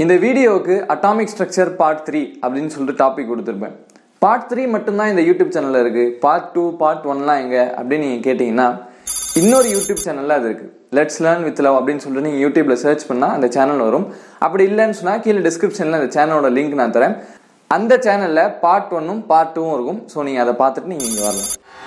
இந்த வீடியோவுக்கு atomic structure part three அப்படின்னு சொல்லிட்டு டாபிக் கொடுத்துருப்பேன் பார்ட் த்ரீ மட்டும்தான் இந்த யூடியூப் சேனல்ல இருக்கு பார்ட் டூ பார்ட் ஒன்லாம் எங்க அப்படின்னு நீங்க கேட்டீங்கன்னா இன்னொரு யூடியூப் சேனல்ல அது இருக்கு லெட்ஸ் லேர்ன் வித் லவ் அப்படின்னு சொல்லிட்டு நீங்க யூடியூப்ல சர்ச் பண்ணா அந்த சேனல் வரும் அப்படி இல்லைன்னு சொன்னா கீழே டிஸ்கிரிப்ஷன்ல அந்த சேனலோட லிங்க் நான் தரேன் அந்த சேனல்ல பார்ட் ஒன்னும் பார்ட் டூவும் இருக்கும் ஸோ நீங்க அதை பார்த்துட்டு நீங்க இங்க வரலாம்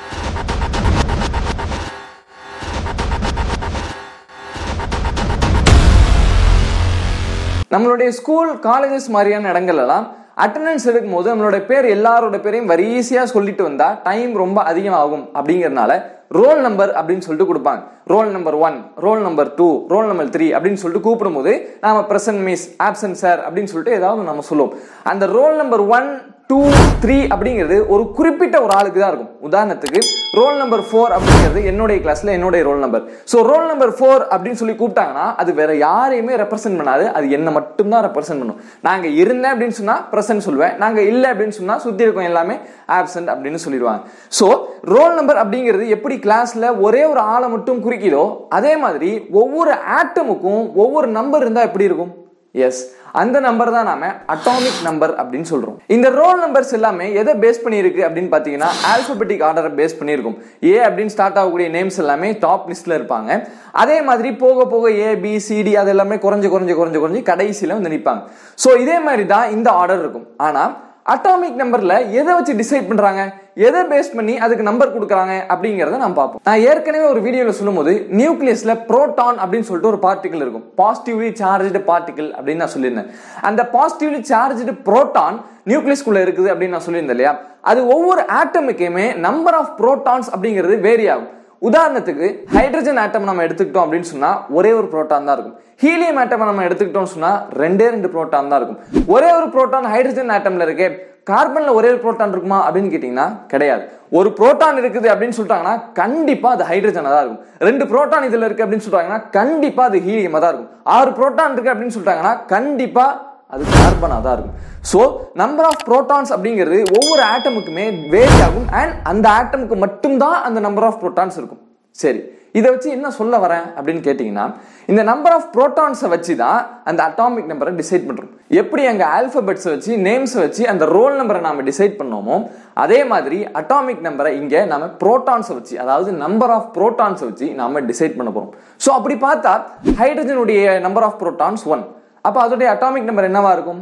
நம்மளுடைய ஸ்கூல் காலேஜஸ் மாதிரியான இடங்கள்லாம் அட்டண்டன்ஸ் எடுக்கும் போது நம்மளோட பேர் எல்லாரோட பேரையும் வரிசையா சொல்லிட்டு வந்தா டைம் ரொம்ப அதிகமாகும் அப்படிங்கறதுனால ரோல் நம்பர் அப்படின்னு சொல்லிட்டு கொடுப்பாங்க roll number one roll number two roll number three அப்படின்னு சொல்லிட்டு கூப்பிடும்போது நாம பிரசன்ட் மிஸ் ஆப்சன்ட் சார் அப்படின்னு சொல்லிட்டு ஏதாவது நம்ம சொல்லுவோம் அந்த roll number one two three அப்படிங்கிறது ஒரு குறிப்பிட்ட ஒரு ஆளுக்கு தான் இருக்கும் உதாரணத்துக்கு ரோல் நம்பர் ஃபோர் அப்படிங்கிறது என்னுடைய கிளாஸ்ல என்னுடைய roll number so roll number four அப்படின்னு சொல்லி கூப்பிட்டாங்கன்னா அது வேற யாரையுமே ரெப்ரசென்ட் பண்ணாது அது என்ன மட்டும்தான் ரெப்ரசென்ட் பண்ணும் நாங்க இருந்தேன் அப்படின்னு சொன்னா பிரசன்ட் சொல்லுவேன் நாங்க இல்லை அப்படின்னு சொன்னா சுத்தி இருக்கோம் எல்லாமே ஆப்சன்ட் அப்படின்னு சொல்லிடுவாங்க ஸோ ரோல் நம்பர் அப்படிங்கிறது எப்படி கிளாஸ்ல ஒரே ஒரு ஆளை மட்டும் குறிக்குதோ அதே மாதிரி ஒவ்வொரு ஆட்டமுக்கும் ஒவ்வொரு நம்பர் இருந்தா எப்படி இருக்கும் எஸ் அந்த நம்பர் தான் நாம அட்டாமிக் நம்பர் அப்படின்னு சொல்றோம் இந்த ரோல் நம்பர்ஸ் எல்லாமே எதை பேஸ் பண்ணியிருக்கு அப்படின்னு பாத்தீங்கன்னா ஆல்பபெட்டிக் ஆர்டரை பேஸ் பண்ணியிருக்கும் ஏ அப்படின்னு ஸ்டார்ட் ஆகக்கூடிய நேம்ஸ் எல்லாமே டாப் லிஸ்ட்ல இருப்பாங்க அதே மாதிரி போக போக ஏ பி சிடி அது எல்லாமே குறைஞ்சு குறைஞ்சு குறைஞ்சு குறைஞ்சு கடைசியில வந்து நிற்பாங்க ஸோ இதே மாதிரி தான் இந்த ஆர்டர் இருக்கும் ஆனா அட்டாமிக் நம்பர்ல எதை வச்சு டிசைட் பண்றாங்க எதை பேஸ் பண்ணி அதுக்கு நம்பர் கொடுக்குறாங்க அப்படிங்கறத நம்ம பார்ப்போம் நான் ஏற்கனவே ஒரு வீடியோல சொல்லும்போது நியூக்ளியஸ்ல புரோட்டான் அப்படின்னு சொல்லிட்டு ஒரு பார்ட்டிகல் இருக்கும் பாசிட்டிவ்லி சார்ஜ்டு பார்ட்டிகல் அப்படின்னு நான் சொல்லியிருந்தேன் அந்த பாசிட்டிவ்லி சார்ஜ்டு புரோட்டான் நியூக்ளியஸ்குள்ள இருக்குது அப்படின்னு நான் சொல்லியிருந்தேன் இல்லையா அது ஒவ்வொரு ஆட்டமுக்குமே நம்பர் ஆஃப் புரோட்டான்ஸ் அப்படிங்கிறது வேரி ஆகும் உதாரணத்துக்கு ஹைட்ரஜன் ஆட்டம் நம்ம எடுத்துக்கிட்டோம் அப்படின்னு சொன்னா ஒரே ஒரு புரோட்டான் தான் இருக்கும் ஹீலியம் ஆட்டம் நம்ம எடுத்துக்கிட்டோம் சொன்னா ரெண்டே ரெண்டு புரோட்டான் தான் இருக்கும் ஒரே ஒரு புரோட்டான் ஹைட்ரஜன் ஆட்டம்ல இருக்கே கார்பன்ல ஒரே ஒரு புரோட்டான் இருக்குமா அப்படின்னு கேட்டீங்கன்னா கிடையாது ஒரு புரோட்டான் இருக்குது அப்படின்னு சொல்லிட்டாங்கன்னா கண்டிப்பா அது ஹைட்ரஜனா தான் இருக்கும் ரெண்டு புரோட்டான் இதுல இருக்கு அப்படின்னு சொல்றாங்கன்னா கண்டிப்பா அது ஹீலியமா தான் இருக்கும் ஆறு புரோட்டான் இருக்கு அப்படின்னு சொல்லிட்டாங்கன்னா கண்டிப்பா அது கார்பனா தான் இருக்கும் ஸோ நம்பர் ஆஃப் புரோட்டான்ஸ் அப்படிங்கிறது ஒவ்வொரு ஆட்டமுக்குமே வேரி ஆகும் அண்ட் அந்த ஆட்டமுக்கு மட்டும்தான் அந்த நம்பர் ஆஃப் புரோட்டான்ஸ் இருக்கும் சரி இதை வச்சு என்ன சொல்ல வரேன் அப்படின்னு கேட்டிங்கன்னா இந்த நம்பர் ஆஃப் புரோட்டான்ஸை வச்சு தான் அந்த அட்டாமிக் நம்பரை டிசைட் பண்ணுறோம் எப்படி அங்கே ஆல்பபெட்ஸை வச்சு நேம்ஸை வச்சு அந்த ரோல் நம்பரை நாம டிசைட் பண்ணோமோ அதே மாதிரி அட்டாமிக் நம்பரை இங்கே நம்ம புரோட்டான்ஸை வச்சு அதாவது நம்பர் ஆஃப் புரோட்டான்ஸை வச்சு நாம டிசைட் பண்ண போகிறோம் ஸோ அப்படி பார்த்தா ஹைட்ரஜனுடைய நம்பர் ஆஃப் புரோட்டான்ஸ் ஒன் அப்போ அதோடைய அட்டாமிக் நம்பர் என்னவா இருக்கும்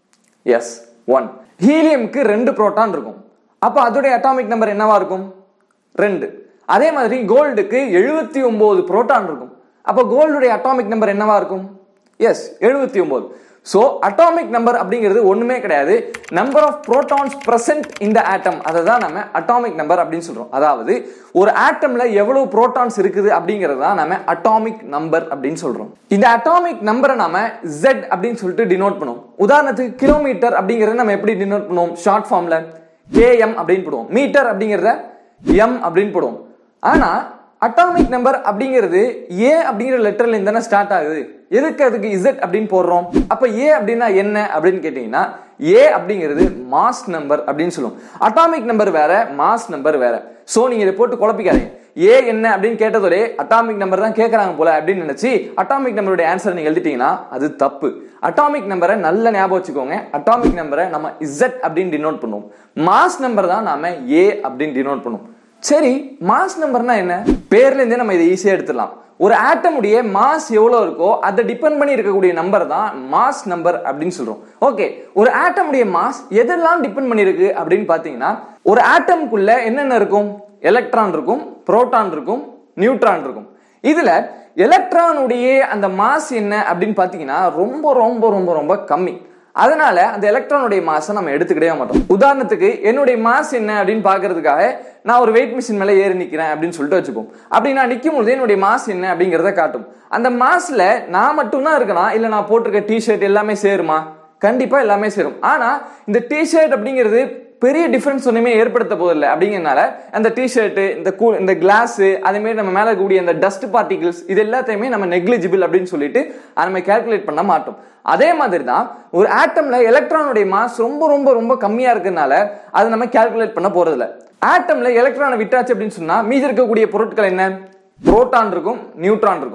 எஸ் ஒன் ஹீலியம்க்கு ரெண்டு புரோட்டான் இருக்கும் அப்போ அதோடைய அட்டாமிக் நம்பர் என்னவா இருக்கும் ரெண்டு அதே மாதிரி கோல்டுக்கு எழுபத்தி ஒன்பது புரோட்டான் இருக்கும் அப்போ கோல்டுடைய அட்டாமிக் நம்பர் என்னவா இருக்கும் எஸ் எழுபத்தி ஒன்பது ஸோ அட்டாமிக் நம்பர் அப்படிங்கிறது ஒண்ணுமே கிடையாது நம்பர் ஆஃப் புரோட்டான்ஸ் பிரசன்ட் இந்த ஆட்டம் அதை தான் நம்ம அட்டாமிக் நம்பர் அப்படின்னு சொல்றோம் அதாவது ஒரு ஆட்டம்ல எவ்வளவு புரோட்டான்ஸ் இருக்குது அப்படிங்கிறது தான் நம்ம அட்டாமிக் நம்பர் அப்படின்னு சொல்றோம் இந்த அட்டாமிக் நம்பரை நாம ஜெட் அப்படின்னு சொல்லிட்டு டினோட் பண்ணுவோம் உதாரணத்துக்கு கிலோமீட்டர் அப்படிங்கறத நம்ம எப்படி டினோட் பண்ணுவோம் ஷார்ட் ஃபார்ம்ல கேஎம் அப்படின்னு போடுவோம் மீட்டர் அப்படிங்கிறத எம் அப்படின்னு போடுவோம் ஆனா அட்டாமிக் நம்பர் அப்படிங்கிறது ஏ அப்படிங்கிற லெட்டர்ல இருந்து தானே ஸ்டார்ட் ஆகுது எதுக்கு அதுக்கு இசட் அப்படின்னு போடுறோம் அப்ப ஏ அப்படின்னா என்ன அப்படின்னு கேட்டீங்கன்னா ஏ அப்படிங்கிறது மாஸ் நம்பர் அப்படின்னு சொல்லுவோம் அட்டாமிக் நம்பர் வேற மாஸ் நம்பர் வேற சோ நீங்க இதை போட்டு குழப்பிக்காதீங்க ஏ என்ன அப்படின்னு கேட்டதோடே அட்டாமிக் நம்பர் தான் கேட்கறாங்க போல அப்படின்னு நினைச்சு அட்டாமிக் நம்பருடைய ஆன்சர் நீங்க எழுதிட்டீங்கன்னா அது தப்பு அட்டாமிக் நம்பரை நல்ல ஞாபகம் வச்சுக்கோங்க அட்டாமிக் நம்பரை நம்ம இசட் அப்படின்னு டினோட் பண்ணுவோம் மாஸ் நம்பர் தான் நாம ஏ அப்படின்னு டினோட் பண்ணுவோம் சரி மாஸ் நம்பர்னா என்ன பேர்ல இருந்தே நம்ம இதை ஈஸியா எடுத்துடலாம் ஒரு ஆட்டமுடைய மாஸ் எவ்வளவு இருக்கோ அதை டிபெண்ட் பண்ணி இருக்கக்கூடிய நம்பர் தான் மாஸ் நம்பர் அப்படின்னு சொல்றோம் ஓகே ஒரு ஆட்டமுடைய மாஸ் எதெல்லாம் டிபெண்ட் பண்ணிருக்கு அப்படின்னு பாத்தீங்கன்னா ஒரு ஆட்டம்குள்ள என்னென்ன இருக்கும் எலக்ட்ரான் இருக்கும் புரோட்டான் இருக்கும் நியூட்ரான் இருக்கும் இதுல எலக்ட்ரானுடைய அந்த மாஸ் என்ன அப்படின்னு பாத்தீங்கன்னா ரொம்ப ரொம்ப ரொம்ப ரொம்ப கம்மி அதனால அந்த எலக்ட்ரானுடைய மாசை நம்ம எடுத்துக்கிட்டே மாட்டோம் உதாரணத்துக்கு என்னுடைய மாஸ் என்ன அப்படின்னு பாக்குறதுக்காக நான் ஒரு வெயிட் மிஷின் மேல ஏறி நிக்கிறேன் அப்படின்னு சொல்லிட்டு வச்சுப்போம் அப்படி நான் நிக்கும் பொழுது என்னுடைய மாஸ் என்ன அப்படிங்கறத காட்டும் அந்த மாஸ்ல நான் மட்டும்தான் இருக்கலாம் இல்ல நான் போட்டிருக்க டிஷர்ட் எல்லாமே சேருமா கண்டிப்பா எல்லாமே சேரும் ஆனா இந்த டிஷர்ட் அப்படிங்கிறது பெரிய டிஃபரன்ஸ் ஒன்றுமே ஏற்படுத்த போதில்லை அப்படிங்கிறனால அந்த டிஷர்ட்டு இந்த கூ இந்த கிளாஸ் அதேமாரி நம்ம மேலே கூடிய அந்த டஸ்ட் பார்ட்டிகிள்ஸ் இது எல்லாத்தையுமே நம்ம நெக்லிஜிபிள் அப்படின்னு சொல்லிட்டு அதை நம்ம கேல்குலேட் பண்ண மாட்டோம் அதே மாதிரி தான் ஒரு ஆட்டம்ல எலக்ட்ரானுடைய மாஸ் ரொம்ப ரொம்ப ரொம்ப கம்மியா இருக்கிறதுனால அதை நம்ம கேல்குலேட் பண்ண போறதில்ல ஆட்டம்ல எலக்ட்ரானை விட்டாச்சு அப்படின்னு சொன்னா மீதி இருக்கக்கூடிய பொருட்கள் என்ன புரோட்டான் இருக்கும் நியூட்ரான் இருக்கும்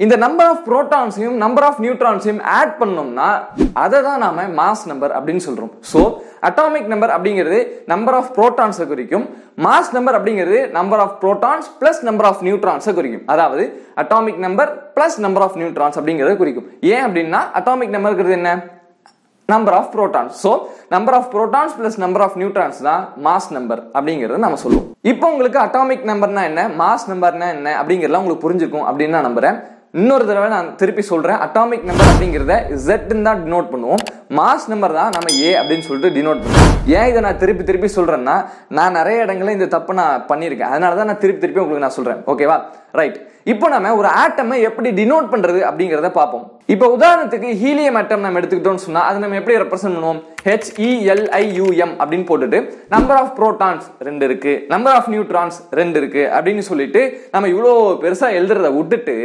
இந்த நம்பர் ஆஃப் புரோட்டான்ஸையும் நம்பர் ஆஃப் நியூட்ரான்ஸையும் ஆட் பண்ணோம்னா அதை தான் நாம மாஸ் நம்பர் அப்படின்னு சொல்றோம் ஸோ அட்டாமிக் நம்பர் அப்படிங்கிறது நம்பர் ஆஃப் புரோட்டான்ஸை குறிக்கும் மாஸ் நம்பர் அப்படிங்கிறது number of protons plus number of நியூட்ரான்ஸை குறிக்கும் அதாவது atomic number plus number of neutrons அப்படிங்கிறத குறிக்கும் ஏன் அப்படின்னா அட்டாமிக் நம்பர்ங்கிறது என்ன number of protons so number of protons plus number of neutrons தான் மாஸ் நம்பர் அப்படிங்கறத நம்ம சொல்லுவோம் இப்போ உங்களுக்கு அட்டாமிக் நம்பர்னா என்ன மாஸ் நம்பர்னா என்ன அப்படிங்கறதுலாம் உங்களுக்கு புரிஞ்சுக்கும் அப்படின்னு நான் நம்புறேன் இன்னொரு தடவை நான் திருப்பி சொல்றேன் அட்டாமிக் நம்பர் அப்படிங்கிறத Z தான் டினோட் பண்ணுவோம் மாஸ் நம்பர் தான் நம்ம ஏ அப்படின்னு சொல்லிட்டு டினோட் பண்ணுவோம் ஏன் இதை நான் திருப்பி திருப்பி சொல்றேன்னா நான் நிறைய இடங்கள்ல இந்த தப்பு நான் பண்ணியிருக்கேன் அதனால தான் நான் திருப்பி திருப்பி உங்களுக்கு நான் சொல்றேன் ஓகேவா ரைட் இப்போ நம்ம ஒரு ஆட்டமை எப்படி டினோட் பண்றது அப்படிங்கறத பார்ப்போம் இப்போ உதாரணத்துக்கு ஹீலியம் ஆட்டம் நம்ம எடுத்துக்கிட்டோம்னு சொன்னா அதை நம்ம எப்படி ரெப்ரசென்ட் பண்ணுவோம் ஹெச்இஎல்ஐயூஎம் அப்படின்னு போட்டுட்டு நம்பர் ஆஃப் புரோட்டான்ஸ் ரெண்டு இருக்கு நம்பர் ஆஃப் நியூட்ரான்ஸ் ரெண்டு இருக்கு அப்படின்னு சொல்லிட்டு நம்ம இவ்வளோ பெருசா எழுதுறத விட்டுட்டு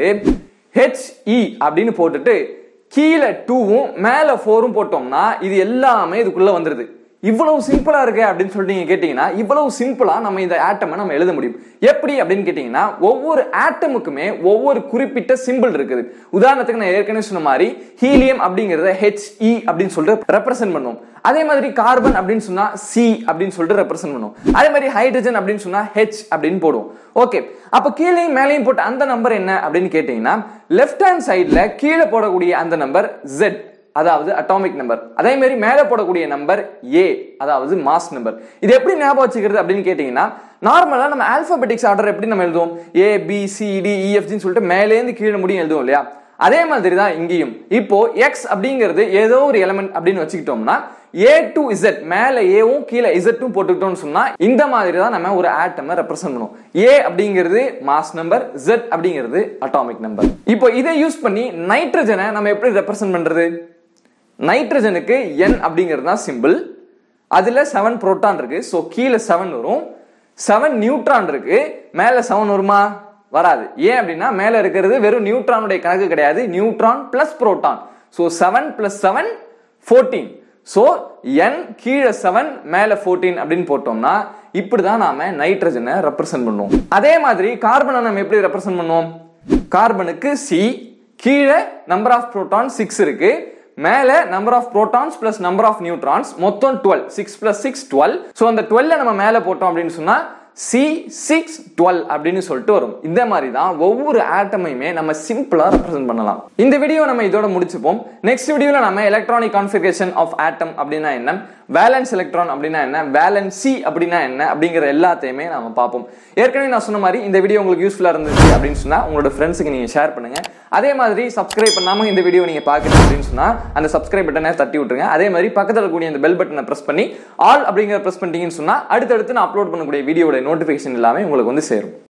ஹெச்இ அப்படின்னு போட்டுட்டு கீழே டூவும் மேல ஃபோரும் போட்டோம்னா இது எல்லாமே இதுக்குள்ள வந்துருது இவ்வளவு சிம்பிளா இருக்கு அப்படின்னு சொல்லிட்டு நீங்க கேட்டீங்கன்னா இவ்வளவு சிம்பிளா நம்ம இந்த ஆட்டமை நம்ம எழுத முடியும் எப்படி அப்படின்னு கேட்டீங்கன்னா ஒவ்வொரு ஆட்டமுக்குமே ஒவ்வொரு குறிப்பிட்ட சிம்பிள் இருக்குது உதாரணத்துக்கு நான் ஏற்கனவே சொன்ன மாதிரி ஹீலியம் அப்படிங்கறத ஹெச்இ அப்படின்னு சொல்லிட்டு ரெப்ரசென்ட் பண்ணுவோம் அதே மாதிரி கார்பன் அப்படின்னு சொன்னா சி அப்படின்னு சொல்லிட்டு ரெப்ரசென்ட் பண்ணுவோம் அதே மாதிரி ஹைட்ரஜன் அப்படின்னு சொன்னா ஹெச் அப்படின்னு போடுவோம் ஓகே அப்ப கீழேயும் மேலேயும் போட்ட அந்த நம்பர் என்ன அப்படின்னு கேட்டீங்கன்னா லெஃப்ட் ஹேண்ட் சைட்ல கீழே போடக்கூடிய அந்த நம்பர் ஜெட் அதாவது அட்டாமிக் நம்பர் அதே மாதிரி மேலே போடக்கூடிய நம்பர் ஏ அதாவது மாஸ் நம்பர் இது எப்படி ஞாபகம் வச்சுக்கிறது அப்படின்னு கேட்டீங்கன்னா நார்மலா நம்ம ஆல்பபெட்டிக்ஸ் ஆர்டர் எப்படி நம்ம எழுதுவோம் ஏ பி சி டி இஎஃப்ஜின்னு சொல்லிட்டு மேலேருந்து கீழே முடியும் எழுதுவோம் இல்லையா அதே மாதிரி தான் இங்கேயும் இப்போ எக்ஸ் அப்படிங்கிறது ஏதோ ஒரு எலமெண்ட் அப்படின்னு வச்சுக்கிட்டோம்னா ஏ டு இசட் மேல ஏவும் கீழே இசட்டும் போட்டுக்கிட்டோம்னு சொன்னா இந்த மாதிரி தான் நம்ம ஒரு ஆட்டமை ரெப்ரசென்ட் பண்ணுவோம் ஏ அப்படிங்கிறது மாஸ் நம்பர் ஜெட் அப்படிங்கிறது அட்டாமிக் நம்பர் இப்போ இதை யூஸ் பண்ணி நைட்ரஜனை நம்ம எப்படி ரெப்ரசென்ட் பண்றது நைட்ரஜனுக்கு என் அப்படிங்கிறது தான் சிம்பிள் அதுல செவன் புரோட்டான் இருக்கு ஸோ கீழே செவன் வரும் செவன் நியூட்ரான் இருக்கு மேல செவன் வருமா வராது ஏன் அப்படின்னா மேல இருக்கிறது வெறும் நியூட்ரானுடைய கணக்கு கிடையாது neutron plus proton so seven plus seven fourteen so N கீழே செவன் மேல ஃபோர்டீன் அப்படின்னு போட்டோம்னா இப்படிதான் நாம நைட்ரஜனை ரெப்ரசென்ட் பண்ணுவோம் அதே மாதிரி கார்பனை நம்ம எப்படி ரெப்ரசென்ட் பண்ணுவோம் கார்பனுக்கு சி கீழே நம்பர் ஆஃப் புரோட்டான் சிக்ஸ் இருக்கு மேல number of protons plus number of neutrons மொத்தம் twelve six plus six twelve so அந்த டுவெல்ல நம்ம மேல போட்டோம் அப்படின்னு சொன்னா சி சிக்ஸ் டுவெல் அப்படின்னு சொல்லிட்டு வரும் இந்த மாதிரி தான் ஒவ்வொரு ஆட்டமையுமே நம்ம சிம்பிளா ரெப்ரசென்ட் பண்ணலாம் இந்த வீடியோ நம்ம இதோட முடிச்சுப்போம் நெக்ஸ்ட் வீடியோல நம்ம எலக்ட்ரானிக் கான்ஃபிகரேஷன் ஆஃப் ஆட்டம் அப்படின்னா என்ன வேலன்ஸ் எலக்ட்ரான் அப்படின்னா என்ன வேலன்சி அப்படின்னா என்ன அப்படிங்கிற எல்லாத்தையுமே நம்ம பார்ப்போம் ஏற்கனவே நான் சொன்ன மாதிரி இந்த வீடியோ உங்களுக்கு யூஸ்ஃபுல்லா இருந்துச்சு அப்படின்னு சொன்னா உங்களோட ஃப்ரெண்ட்ஸுக்கு நீங்க ஷேர் பண்ணுங்க அதே மாதிரி சப்ஸ்கிரைப் பண்ணாம இந்த வீடியோ நீங்க பாக்குறீங்க அப்படின்னு சொன்னா அந்த சப்ஸ்கிரைப் பட்டனை தட்டி விட்டுருங்க அதே மாதிரி பக்கத்தில் இருக்கக்கூடிய அந்த பெல் பட்டனை பிரஸ் பண்ணி ஆல் அப்படிங்கிற பிரஸ் பண்ணிட்டீங்கன்னு சொன்னா அடுத்தடுத்து நான் அப்லோட் பண்ணக்கூடிய வீடியோட நோட்டிபிகேஷன் எல்லாமே உங்களுக்கு வந்து சேரும்